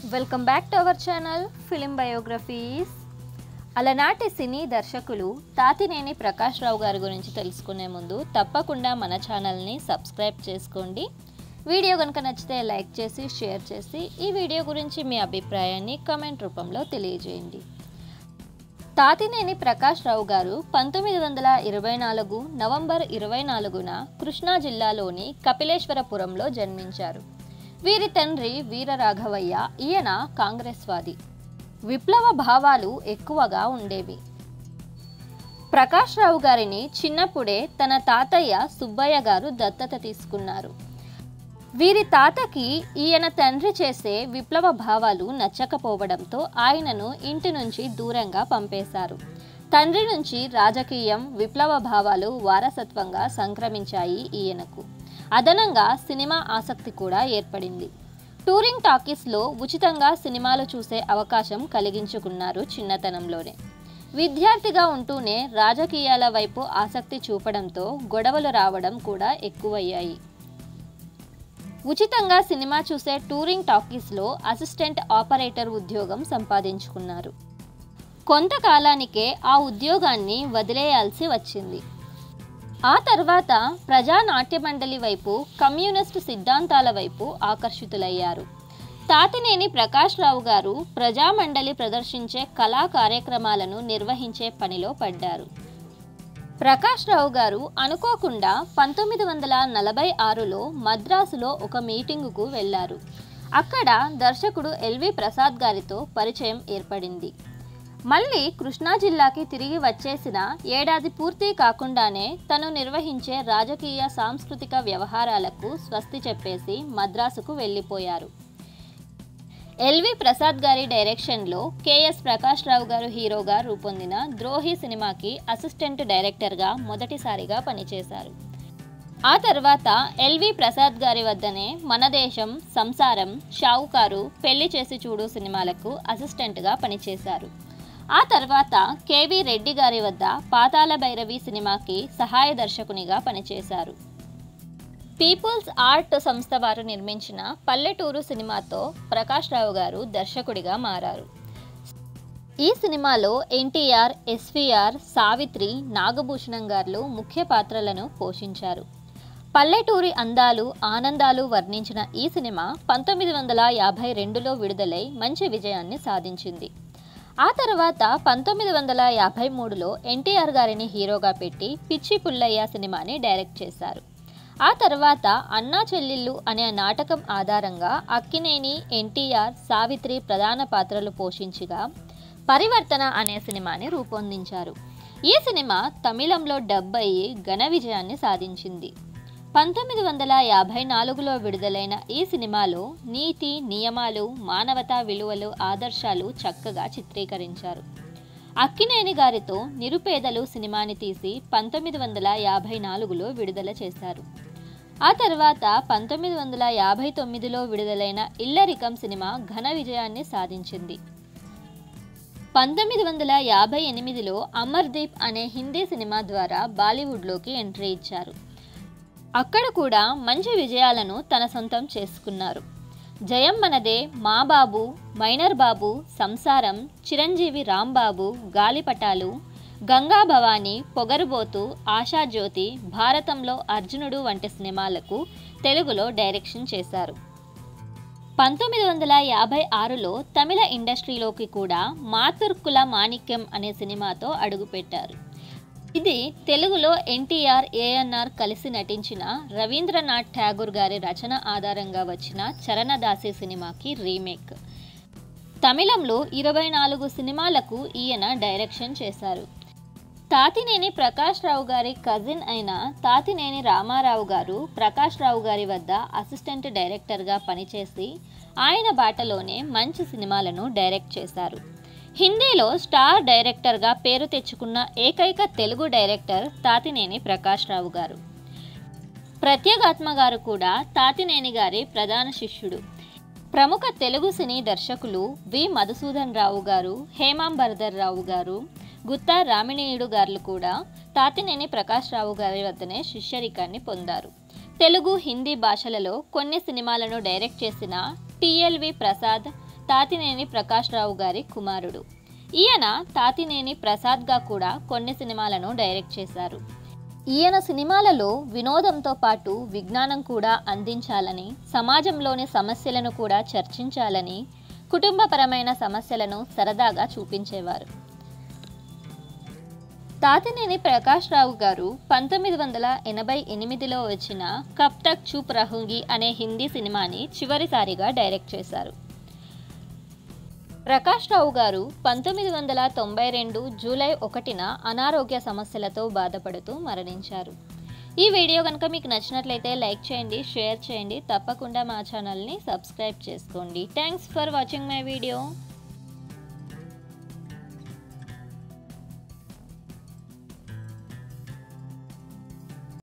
welcome back to our channel film biographies అలనాటి సినీ దర్శకులు తాతినేని ప్రకాష్ రావు గారి గురించి తెలుసుకునే ముందు తప్పకుండా మన ఛానల్ని సబ్స్క్రైబ్ చేసుకోండి వీడియో కనుక నచ్చితే లైక్ చేసి షేర్ చేసి ఈ వీడియో గురించి మీ అభిప్రాయాన్ని కామెంట్ రూపంలో తెలియజేయండి తాతినేని ప్రకాష్ రావు గారు పంతొమ్మిది వందల ఇరవై నాలుగు నవంబర్ ఇరవై నాలుగున కృష్ణా జిల్లాలోని కపిలేశ్వరపురంలో జన్మించారు వీరి తండ్రి వీరరాఘవయ్య ఈయన కాంగ్రెస్వాది విప్లవ భావాలు ఎక్కువగా ఉండేవి ప్రకాష్ రావు గారిని చిన్నప్పుడే తన తాతయ్య సుబ్బయ్య గారు దత్తత తీసుకున్నారు వీరి తాతకి ఈయన తండ్రి చేసే విప్లవ భావాలు నచ్చకపోవడంతో ఆయనను ఇంటి నుంచి దూరంగా పంపేశారు తండ్రి నుంచి రాజకీయం విప్లవ భావాలు వారసత్వంగా సంక్రమించాయి ఈయనకు అదనంగా సినిమా ఆసక్తి కూడా ఏర్పడింది టూరింగ్ టాకీస్లో ఉచితంగా సినిమాలు చూసే అవకాశం కలిగించుకున్నారు చిన్నతనంలోనే విద్యార్థిగా ఉంటూనే రాజకీయాల వైపు ఆసక్తి చూపడంతో గొడవలు రావడం కూడా ఎక్కువయ్యాయి ఉచితంగా సినిమా చూసే టూరింగ్ టాకీస్లో అసిస్టెంట్ ఆపరేటర్ ఉద్యోగం సంపాదించుకున్నారు కొంతకాలానికే ఆ ఉద్యోగాన్ని వదిలేయాల్సి వచ్చింది ఆ తర్వాత ప్రజా నాట్య మండలి వైపు కమ్యూనిస్టు సిద్ధాంతాల వైపు ఆకర్షితులయ్యారు తాతినేని ప్రకాష్ రావు గారు ప్రజామండలి ప్రదర్శించే కళా కార్యక్రమాలను నిర్వహించే పనిలో పడ్డారు ప్రకాష్ రావు గారు అనుకోకుండా పంతొమ్మిది వందల నలభై ఆరులో మద్రాసులో ఒక మీటింగుకు వెళ్ళారు అక్కడ దర్శకుడు ఎల్వి ప్రసాద్ గారితో పరిచయం ఏర్పడింది మళ్ళీ కృష్ణా జిల్లాకి తిరిగి వచ్చేసిన ఏడాది పూర్తి కాకుండానే తను నిర్వహించే రాజకీయ సాంస్కృతిక వ్యవహారాలకు స్వస్తి చెప్పేసి మద్రాసుకు వెళ్ళిపోయారు ఎల్వి ప్రసాద్ గారి డైరెక్షన్లో కేఎస్ ప్రకాష్ రావు గారు హీరోగా రూపొందిన ద్రోహి సినిమాకి అసిస్టెంట్ డైరెక్టర్గా మొదటిసారిగా పనిచేశారు ఆ తర్వాత ఎల్వి ప్రసాద్ గారి వద్దనే మన దేశం సంసారం షావుకారు పెళ్లి చేసి చూడు సినిమాలకు అసిస్టెంట్గా పనిచేశారు ఆ తర్వాత కేవి రెడ్డి గారి వద్ద పాతాళ భైరవి సినిమాకి సహాయ దర్శకునిగా పనిచేశారు పీపుల్స్ ఆర్ట్ సంస్థ వారు నిర్మించిన పల్లెటూరు సినిమాతో ప్రకాష్ రావు గారు దర్శకుడిగా మారారు ఈ సినిమాలో ఎన్టీఆర్ ఎస్వీఆర్ సావిత్రి నాగభూషణం గారు ముఖ్య పాత్రలను పోషించారు పల్లెటూరి అందాలు ఆనందాలు వర్ణించిన ఈ సినిమా పంతొమ్మిది వందల యాభై రెండులో విడుదలై మంచి విజయాన్ని సాధించింది ఆ తర్వాత పంతొమ్మిది వందల యాభై మూడులో ఎన్టీఆర్ గారిని హీరోగా పెట్టి పిచ్చి పుల్లయ్య సినిమాని డైరెక్ట్ చేశారు ఆ తర్వాత అన్నా చెల్లెళ్ళు అనే నాటకం ఆధారంగా అక్కినేని ఎన్టీఆర్ సావిత్రి ప్రధాన పాత్రలు పోషించగా పరివర్తన అనే సినిమాని రూపొందించారు ఈ సినిమా తమిళంలో డబ్ అయ్యి ఘన విజయాన్ని సాధించింది పంతొమ్మిది వందల యాభై నాలుగులో విడుదలైన ఈ సినిమాలో నీతి నియమాలు మానవతా విలువలు ఆదర్శాలు చక్కగా చిత్రీకరించారు అక్కినేని గారితో నిరుపేదలు సినిమాని తీసి పంతొమ్మిది వందల యాభై నాలుగులో విడుదల చేశారు ఆ తర్వాత పంతొమ్మిది వందల యాభై తొమ్మిదిలో విడుదలైన ఇల్లరికం సినిమా ఘన విజయాన్ని సాధించింది పంతొమ్మిది వందల యాభై ఎనిమిదిలో అమర్దీప్ అనే హిందీ సినిమా ద్వారా బాలీవుడ్లోకి ఎంట్రీ ఇచ్చారు అక్కడ కూడా మంచి విజయాలను తన సొంతం చేసుకున్నారు జయం మనదే మా బాబు మైనర్ బాబు సంసారం చిరంజీవి రాంబాబు గాలిపటాలు గంగా భవాని పొగరుబోతు ఆశాజ్యోతి భారతంలో అర్జునుడు వంటి సినిమాలకు తెలుగులో డైరెక్షన్ చేశారు పంతొమ్మిది వందల యాభై ఆరులో తమిళ ఇండస్ట్రీలోకి కూడా మాతుర్కుల మాణిక్యం అనే సినిమాతో అడుగుపెట్టారు ఇది తెలుగులో ఎన్టీఆర్ ఏఎన్ఆర్ కలిసి నటించిన రవీంద్రనాథ్ ఠాగూర్ గారి రచన ఆధారంగా వచ్చిన చరణదాసి సినిమాకి రీమేక్ తమిళంలో ఇరవై నాలుగు సినిమాలకు ఈయన డైరెక్షన్ చేశారు తాతినేని ప్రకాష్ రావు గారి కజిన్ అయిన తాతినేని రామారావు గారు ప్రకాష్ రావు గారి వద్ద అసిస్టెంట్ డైరెక్టర్గా పనిచేసి ఆయన బాటలోనే మంచి సినిమాలను డైరెక్ట్ చేశారు హిందీలో స్టార్ డైరెక్టర్గా పేరు తెచ్చుకున్న ఏకైక తెలుగు డైరెక్టర్ తాతినేని ప్రకాష్ రావు గారు ప్రత్యేగాత్మ గారు కూడా తాతినేని గారి ప్రధాన శిష్యుడు ప్రముఖ తెలుగు సినీ దర్శకులు వి మధుసూదన్ రావు గారు హేమాంబర్ధర్ రావు గారు గుత్తా రామిణీయుడు గారు కూడా తాతినేని ప్రకాష్ రావు గారి వద్దనే శిష్యరికాన్ని పొందారు తెలుగు హిందీ భాషలలో కొన్ని సినిమాలను డైరెక్ట్ చేసిన టిఎల్వి ప్రసాద్ తాతినేని ప్రకాశ్రావు గారి కుమారుడు ఈయన తాతినేని ప్రసాద్గా కూడా కొన్ని సినిమాలను డైరెక్ట్ చేశారు ఈయన సినిమాలలో వినోదంతో పాటు విజ్ఞానం కూడా అందించాలని సమాజంలోని సమస్యలను కూడా చర్చించాలని కుటుంబపరమైన సమస్యలను సరదాగా చూపించేవారు తాతినేని ప్రకాష్ రావు గారు పంతొమ్మిది వందల ఎనభై ఎనిమిదిలో వచ్చిన కబ్ తక్ చూప్ రహుంగి అనే హిందీ సినిమాని చివరిసారిగా డైరెక్ట్ చేశారు ప్రకాష్ రావు గారు పంతొమ్మిది వందల తొంభై రెండు జూలై ఒకటిన అనారోగ్య సమస్యలతో బాధపడుతూ మరణించారు ఈ వీడియో కనుక మీకు నచ్చినట్లయితే లైక్ చేయండి షేర్ చేయండి తప్పకుండా మా ఛానల్ని సబ్స్క్రైబ్ చేసుకోండి thanks for watching my video